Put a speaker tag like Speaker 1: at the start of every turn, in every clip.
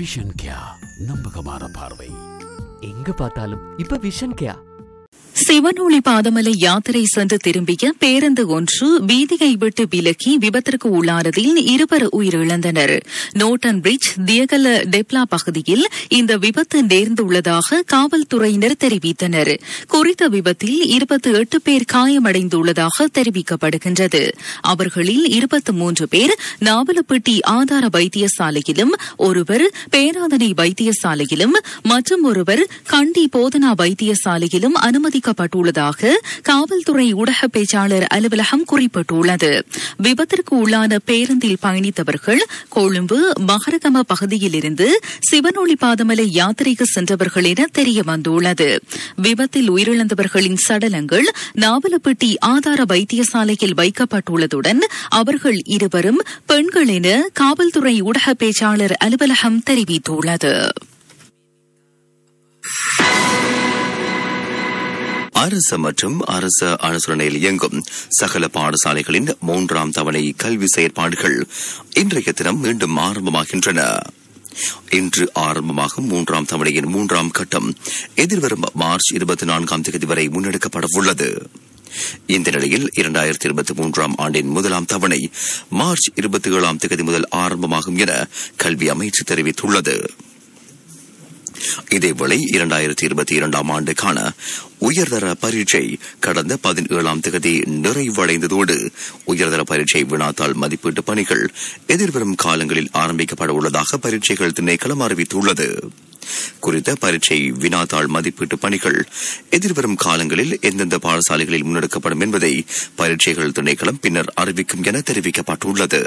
Speaker 1: vision கியா நம்பகமான பார்வை
Speaker 2: எங்க பார்த்தாலும் இப்ப விஷன் கேயா
Speaker 3: சிவனொளி பாதமலை யாத்திரை சென்று திரும்பிய பேருந்து ஒன்று வீதியை விட்டு விலகி விபத்திற்கு உள்ளானதில் இருவர் உயிரிழந்தனர் நோட்டன் பிரிட்ஜ் தியகல டெப்லா பகுதியில் இந்த விபத்து நேர்ந்துள்ளதாக காவல்துறையினர் தெரிவித்தனர் குறித்த விபத்தில் இருபத்தி எட்டு பேர் காயமடைந்துள்ளதாக தெரிவிக்கப்படுகின்றது அவர்களில் இருபத்தி மூன்று பேர் நாவலப்பட்டி ஆதார வைத்தியசாலையிலும் ஒருவர் பேராதனை வைத்தியசாலையிலும் மற்றும் ஒருவர் கண்டி போதனா வைத்தியசாலையிலும் அனுமதிக்கப்பட்டுள்ளதாக காவல்துறை ஊடக பேச்சாளர் அலுவலகம் குறிப்பிட்டுள்ளது விபத்திற்கு உள்ளான பேருந்தில் பயணித்தவர்கள் கொழும்பு மகரகம பகுதியிலிருந்து சிவனொளி பாதமலை யாத்திரைக்கு சென்றவர்கள் என தெரிய வந்துள்ளது விபத்தில் உயிரிழந்தவர்களின் சடலங்கள் நாவலப்பட்டி ஆதார வைத்தியசாலையில் வைக்கப்பட்டுள்ளதுடன் அவர்கள் இருவரும் பெண்கள் என காவல்துறை ஊடக பேச்சாளர் அலுவலகம் தெரிவித்துள்ளது
Speaker 4: அரசு மற்றும் அரசு அனுசரணையில் இயங்கும் சகல பாடசாலைகளின் மூன்றாம் தவணை கல்வி செயற்பாடுகள் இன்றைய தினம் மீண்டும் ஆரம்பமாகின்றன இன்று ஆரம்பமாகும் மூன்றாம் தவணையின் மூன்றாம் கட்டம் எதிர்வரும் மார்ச் இருபத்தி நான்காம் தேதி வரை முன்னெடுக்கப்பட உள்ளது இந்த நிலையில் இரண்டாயிரத்தி இருபத்தி மூன்றாம் ஆண்டின் முதலாம் தவணை மார்ச் இருபத்தி ஏழாம் தேதி முதல் ஆரம்பமாகும் என கல்வி அமைச்சு தெரிவித்துள்ளது இதேவேளை இரண்டாயிரத்தி இருபத்தி இரண்டாம் ஆண்டுக்கான உயர்தர பரீட்சை கடந்த பதினேழாம் தேதி நிறைவடைந்ததோடு உயர்தர பரீட்சை வினாத்தாள் மதிப்பீட்டு பணிகள் எதிர்வரும் காலங்களில் ஆரம்பிக்கப்பட உள்ளதாக பரீட்சைகள் திணைக்களம் அறிவித்துள்ளது குறித்த பரீட்சை வினாத்தாள் மதிப்பீட்டு பணிகள் எதிர்வரும் காலங்களில் எந்தெந்த பாடசாலைகளில் முன்னெடுக்கப்படும் என்பதை பரீட்சைகள் திணைக்களம் பின்னர் அறிவிக்கும் என தெரிவிக்கப்பட்டுள்ளது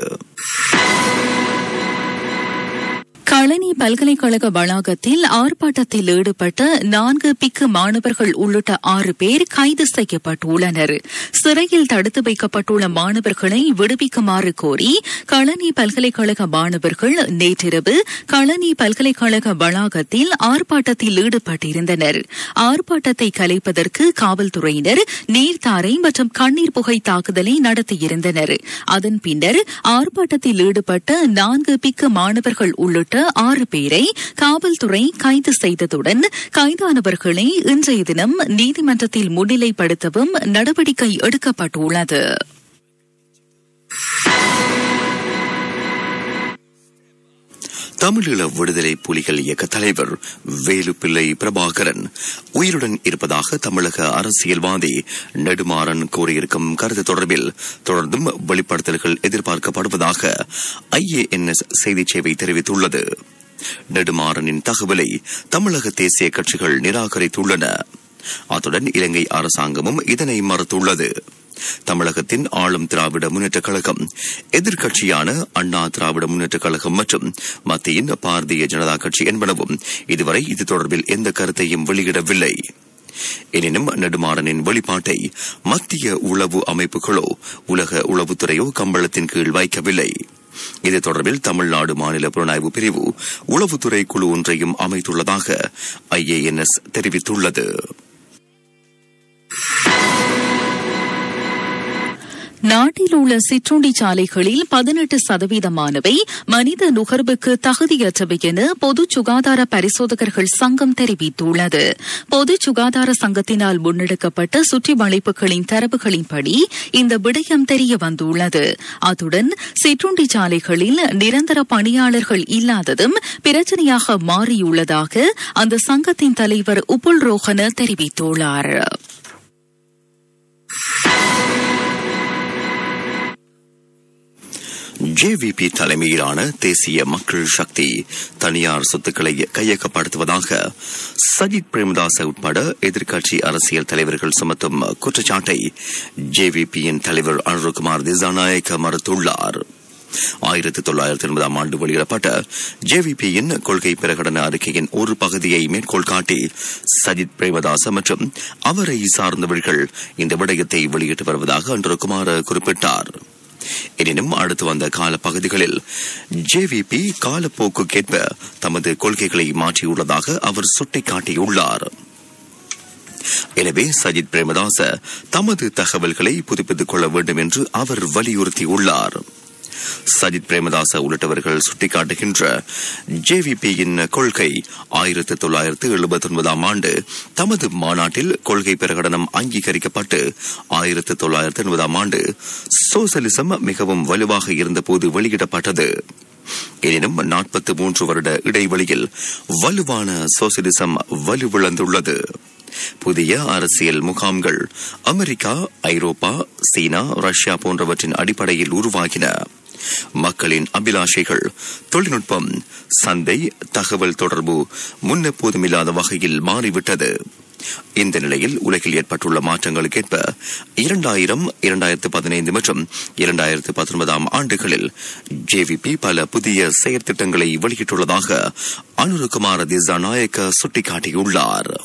Speaker 3: களனி பல்கலைக்கழக வளாகத்தில் ஆர்ப்பாட்டத்தில் ஈடுபட்ட நான்கு பிக்கு மாணவர்கள் உள்ளிட்ட ஆறு பேர் கைது செய்யப்பட்டுள்ளனர் சிறையில் தடுத்து வைக்கப்பட்டுள்ள மாணவர்களை விடுவிக்குமாறு கோரி களனி பல்கலைக்கழக மாணவர்கள் நேற்றிரவு களனி பல்கலைக்கழக வளாகத்தில் ஆர்ப்பாட்டத்தில் ஈடுபட்டிருந்தனர் ஆர்ப்பாட்டத்தை கலைப்பதற்கு காவல்துறையினர் நீர்த்தாரை மற்றும் கண்ணீர் புகை தாக்குதலை நடத்தியிருந்தனர் அதன் பின்னர் ஆர்ப்பாட்டத்தில் ஈடுபட்ட நான்கு பிக்கு மாணவர்கள் உள்ளிட்ட ஆறு பேரை காவல்துறை கைது செய்ததுடன் கைதானவர்களை இன்றைய தினம் நீதிமன்றத்தில் முன்னிலைப்படுத்தவும் நடவடிக்கை எடுக்கப்பட்டுள்ளது
Speaker 4: தமிழீழ விடுதலை புலிகள் இயக்க தலைவர் வேலுப்பிள்ளை பிரபாகரன் உயிருடன் இருப்பதாக தமிழக அரசியல்வாதி நெடுமாறன் கூறியிருக்கும் கருத்து தொடர்பில் தொடர்ந்தும் வெளிப்படுத்தல்கள் எதிர்பார்க்கப்படுவதாக ஐஏஎன்எஸ் செய்திச் சேவை தெரிவித்துள்ளது நெடுமாறனின் தகவலை தமிழக தேசிய கட்சிகள் நிராகரித்துள்ளன அத்துடன் இலங்கை அரசாங்கமும் இதனை மறுத்துள்ளது தமிழகத்தின் ஆளும் திராவிட முன்னேற்றக் கழகம் எதிர்க்கட்சியான அண்ணா திராவிட முன்னேற்றக் கழகம் மற்றும் மத்தியின் பாரதிய ஜனதா கட்சி என்பனவும் இதுவரை இது தொடர்பில் எந்த கருத்தையும் வெளியிடவில்லை எனினும் நெடுமாறனின் வெளிப்பாட்டை மத்திய உளவு அமைப்புகளோ உலக உளவுத்துறையோ கம்பளத்தின் கீழ் வைக்கவில்லை இது தொடர்பில் தமிழ்நாடு மாநில புலனாய்வு பிரிவு உளவுத்துறை குழு ஒன்றையும் அமைத்துள்ளதாக ஐஏஎன்எஸ் தெரிவித்துள்ளது
Speaker 3: நாட்டில் உள்ள சிற்றுண்டி சாலைகளில் பதினெட்டு சதவீதமானவை மனித நுகர்வுக்கு தகுதியற்றவை என பொது சுகாதார பரிசோதகர்கள் சங்கம் தெரிவித்துள்ளது பொது சுகாதார சங்கத்தினால் முன்னெடுக்கப்பட்ட சுற்றி வளைப்புகளின் தரவுகளின்படி இந்த விடயம் தெரிய வந்துள்ளது அத்துடன் சிற்றுண்டி சாலைகளில் நிரந்தர பணியாளர்கள் இல்லாததும் பிரச்சனையாக மாறியுள்ளதாக அந்த சங்கத்தின் தலைவர் உப்புல் ரோஹன தெரிவித்துள்ளார்
Speaker 4: ஜேவிபி தலைமையிலான தேசிய மக்கள் சக்தி தனியார் சொத்துக்களை கையகப்படுத்துவதாக சஜித் பிரேமதாச உட்பட எதிர்க்கட்சி அரசியல் தலைவர்கள் சுமத்தும் குற்றச்சாட்டை ஜேவிபியின் தலைவர் அனுருகுமார் திசாநாயக்க மறுத்துள்ளார் ஆயிரத்தி தொள்ளாயிரத்தி எண்பதாம் ஆண்டு வெளியிடப்பட்ட ஜேவிபியின் கொள்கை பிரகடன அறிக்கையின் ஒரு பகுதியை மேற்கோள் காட்டி சஜித் பிரேமதாச மற்றும் அவரை சார்ந்தவர்கள் இந்த விடயத்தை வெளியிட்டு வருவதாக அன்றுகுமார் குறிப்பிட்டார் எனினும் அடுத்து வந்த காலப்பகுதிகளில் ஜேவிபி காலப்போக்குக்கேற்ப தமது கொள்கைகளை மாற்றியுள்ளதாக அவர் சுட்டிக்காட்டியுள்ளார் எனவே சஜித் பிரேமதாச தமது தகவல்களை புதுப்பித்துக் கொள்ள வேண்டும் என்று அவர் வலியுறுத்தியுள்ளார் சஜித் பிரேமதாச உள்ளிட்டவர்கள் சுட்டிக்காட்டுகின்ற ஜேவிபியின் கொள்கை ஆயிரத்தி தொள்ளாயிரத்து எழுபத்தி ஒன்பதாம் ஆண்டு தமது மாநாட்டில் கொள்கை பிரகடனம் அங்கீகரிக்கப்பட்டு ஆயிரத்தி தொள்ளாயிரத்து எண்பதாம் ஆண்டு சோசலிசம் மிகவும் வலுவாக இருந்தபோது வெளியிடப்பட்டது எனினும் நாற்பத்தி மூன்று வருட இடைவெளியில் வலுவான சோசலிசம் வலுவிழந்துள்ளது புதிய அரசியல் முகாம்கள் அமெரிக்கா ஐரோப்பா சீனா ரஷ்யா போன்றவற்றின் அடிப்படையில் உருவாகின மக்களின் அபிலாஷைகள் தொழில்நுட்பம் சந்தை தகவல் தொடர்பு முன்னெப்போதும் இல்லாத வகையில் மாறிவிட்டது இந்த நிலையில் உலகில் ஏற்பட்டுள்ள மாற்றங்களுக்கேற்ப இரண்டாயிரம் இரண்டாயிரத்து பதினைந்து மற்றும் இரண்டாயிரத்து பத்தொன்பதாம் ஆண்டுகளில் ஜேவிபி பல புதிய செயற்திட்டங்களை வெளியிட்டுள்ளதாக அனுருகுமார திசாநாயக்க சுட்டிக்காட்டியுள்ளார்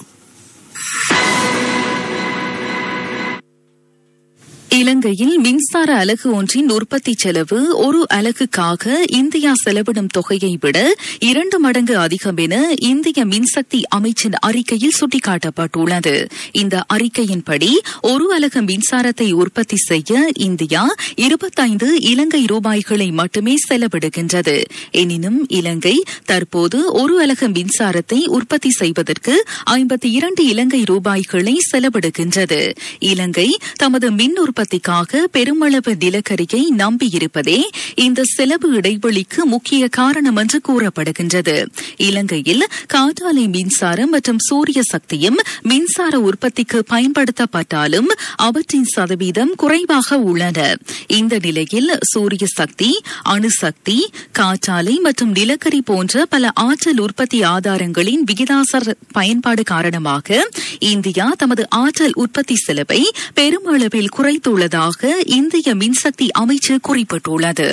Speaker 3: இலங்கையில் மின்சார அலகு ஒன்றின் உற்பத்தி செலவு ஒரு அலகுக்காக இந்தியா செலவிடும் தொகையை விட இரண்டு மடங்கு அதிகம் என இந்திய மின்சக்தி அமைச்சின் அறிக்கையில் சுட்டிக்காட்டப்பட்டுள்ளது இந்த அறிக்கையின்படி ஒரு அலகு மின்சாரத்தை உற்பத்தி செய்ய இந்தியா இருபத்தைந்து இலங்கை ரூபாய்களை மட்டுமே செலவிடுகின்றது எனினும் இலங்கை தற்போது ஒரு அலகு மின்சாரத்தை உற்பத்தி செய்வதற்கு ஐம்பத்தி இரண்டு இலங்கை ரூபாய்களை செலவிடுகின்றது இலங்கை தமது மின் உற்பத்திக்காக பெருமளவு நிலக்கரியை நம்பியிருப்பதே இந்த செலவு இடைவெளிக்கு முக்கிய காரணம் என்று கூறப்படுகின்றது இலங்கையில் காற்றாலை மின்சாரம் மற்றும் சூரிய சக்தியும் மின்சார உற்பத்திக்கு பயன்படுத்தப்பட்டாலும் அவற்றின் சதவீதம் குறைவாக உள்ளன இந்த நிலையில் சூரிய சக்தி அணுசக்தி காற்றாலை மற்றும் நிலக்கரி போன்ற பல ஆற்றல் உற்பத்தி ஆதாரங்களின் விகிதாசார பயன்பாடு காரணமாக இந்தியா தமது ஆற்றல் உற்பத்தி செலவை பெருமளவில் குறைத்துள்ளதாக இந்திய மின்சக்தி அமைச்சு குறிப்பிட்டுள்ளது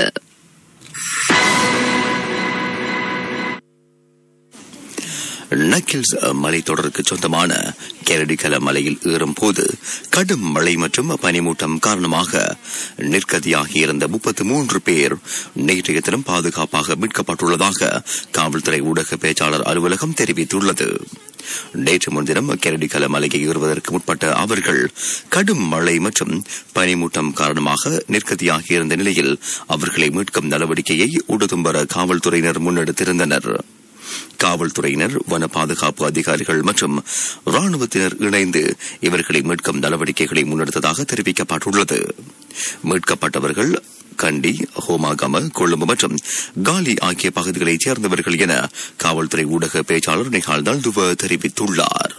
Speaker 4: நக்கில்ஸ் மலைத்தொடருக்கு சொந்தமான கெரடிகல மலையில் ஏறும் போது கடும் மழை மற்றும் பனிமூட்டம் காரணமாக நிற்கதியாகி இருந்த முப்பத்தி மூன்று பேர் நேற்றைய தினம் பாதுகாப்பாக மீட்கப்பட்டுள்ளதாக காவல்துறை ஊடக பேச்சாளர் அலுவலகம் தெரிவித்துள்ளது நேற்று முன்தினம் கெரடிகல மலையை ஏறுவதற்கு முற்பட்ட அவர்கள் கடும் மழை மற்றும் பனிமூட்டம் காரணமாக நிற்கதியாகி இருந்த நிலையில் அவர்களை மீட்கும் நடவடிக்கையை உடுதும்பர காவல்துறையினர் முன்னெடுத்திருந்தனர் காவல்துறையினர் வன பாதுகாப்பு அதிகாரிகள் மற்றும் ராணுவத்தினர் இணைந்து இவர்களை மீட்கும் நடவடிக்கைகளை முன்னெடுத்ததாக தெரிவிக்கப்பட்டுள்ளது மீட்கப்பட்டவர்கள் கண்டி ஹோமாகம கொழும்பு மற்றும் காலி ஆகிய பகுதிகளைச் சேர்ந்தவர்கள் என காவல்துறை ஊடக பேச்சாளர் நிகால் தல்துவ தெரிவித்துள்ளார்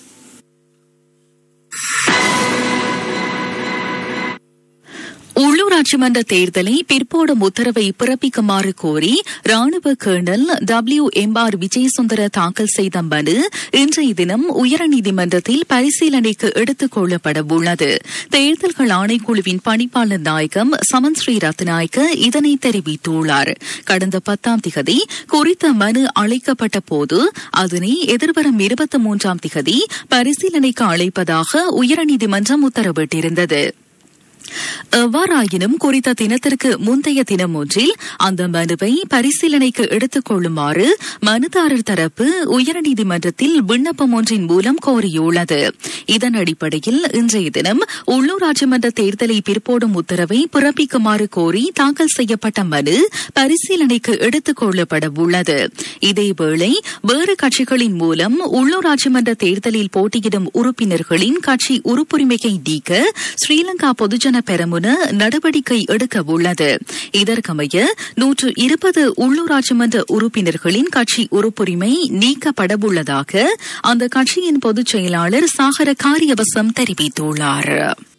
Speaker 3: உள்ளூராட்சி மன்ற தேர்தலை பிற்போடும் உத்தரவை பிறப்பிக்குமாறு கோரி ராணுவ colonel W M R Vijayasundara தாக்கல் செய்த மனு இன்றைய தினம் உயர்நீதிமன்றத்தில் பரிசீலனைக்கு எடுத்துக் கொள்ளப்பட உள்ளது தேர்தல்கள் ஆணைக்குழுவின் பணிப்பாளர் நாயகம் சமன் ஸ்ரீ ரத்நாயக்க இதனை தெரிவித்துள்ளார் கடந்த பத்தாம் திகதி குறித்த மனு அளிக்கப்பட்ட போது அதனை எதிர்வரும் இருபத்தி மூன்றாம் திகதி பரிசீலனைக்கு அழைப்பதாக உயர்நீதிமன்றம் உத்தரவிட்டிருந்தது எவ்வாறாயினும் குறித்த தினத்திற்கு முந்தைய தினம் ஒன்றில் அந்த மனுவை பரிசீலனைக்கு எடுத்துக் கொள்ளுமாறு மனுதாரர் தரப்பு உயர்நீதிமன்றத்தில் விண்ணப்பம் ஒன்றின் மூலம் கோரியுள்ளது இதன் அடிப்படையில் இன்றைய தினம் உள்ளூராட்சி மன்ற தேர்தலை பிற்போடும் உத்தரவை பிறப்பிக்குமாறு கோரி தாக்கல் செய்யப்பட்ட மனு பரிசீலனைக்கு எடுத்துக் கொள்ளப்பட உள்ளது இதேவேளை வேறு கட்சிகளின் மூலம் உள்ளூராட்சி மன்ற தேர்தலில் போட்டியிடும் உறுப்பினர்களின் கட்சி உறுப்புரிமையை நீக்க ஸ்ரீலங்கா பொதுஜன பெரமுன நடவடிக்கை எடுக்க உள்ளது இதற்கமைய நூற்று இருபது உள்ளூராட்சி மன்ற உறுப்பினர்களின் கட்சி உறுப்புரிமை நீக்கப்படவுள்ளதாக அந்த கட்சியின் பொதுச் செயலாளர் சாகர காரியவசம் தெரிவித்துள்ளார்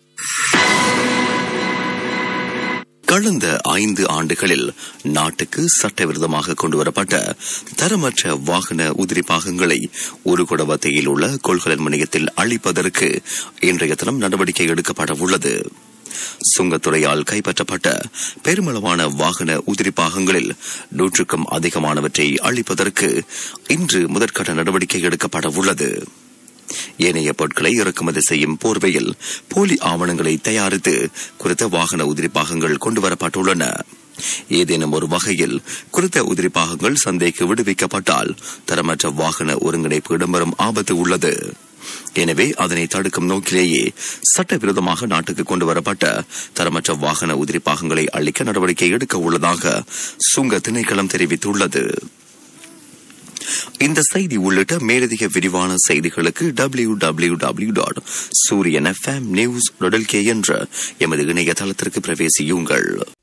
Speaker 4: கடந்த ஐந்து ஆண்டுகளில் நாட்டுக்கு சட்டவிரோதமாக கொண்டுவரப்பட்ட தரமற்ற வாகன உதிரி பாகங்களை ஒரு குடவத்தையில் உள்ள கொள்கலன் முனையத்தில் அழிப்பதற்கு இன்றைய தினம் நடவடிக்கை எடுக்கப்பட உள்ளது சுங்கத்துறையால் கைப்பற்றப்பட்ட பெருமளவான வாகன உதிரி பாகங்களில் நூற்றுக்கும் அதிகமானவற்றை அழிப்பதற்கு இன்று முதற்கட்ட நடவடிக்கை எடுக்கப்பட உள்ளது ஏனைய பொருட்களை இறக்குமதி செய்யும் போர்வையில் போலி ஆவணங்களை தயாரித்து குறித்த வாகன உதிரி பாகங்கள் கொண்டுவரப்பட்டுள்ளன ஏதேனும் ஒரு வகையில் குறித்த உதிரி பாகங்கள் சந்தைக்கு விடுவிக்கப்பட்டால் தரமற்ற வாகன ஒருங்கிணைப்பு இடம்பெறும் ஆபத்து உள்ளது எனவே அதனை தடுக்கும் நோக்கிலேயே சட்டவிரோதமாக நாட்டுக்கு கொண்டு வரப்பட்ட தரமற்ற வாகன உதிரி பாகங்களை அளிக்க நடவடிக்கை எடுக்க உள்ளதாக சுங்க திணைக்களம் தெரிவித்துள்ளது இந்த செய்தி உள்ளிட்ட மேலதிக விரிவான செய்திகளுக்கு W W W dot Sooriyan FM news என்ற எமது இணையதளத்திற்கு பிரவேசியுங்கள்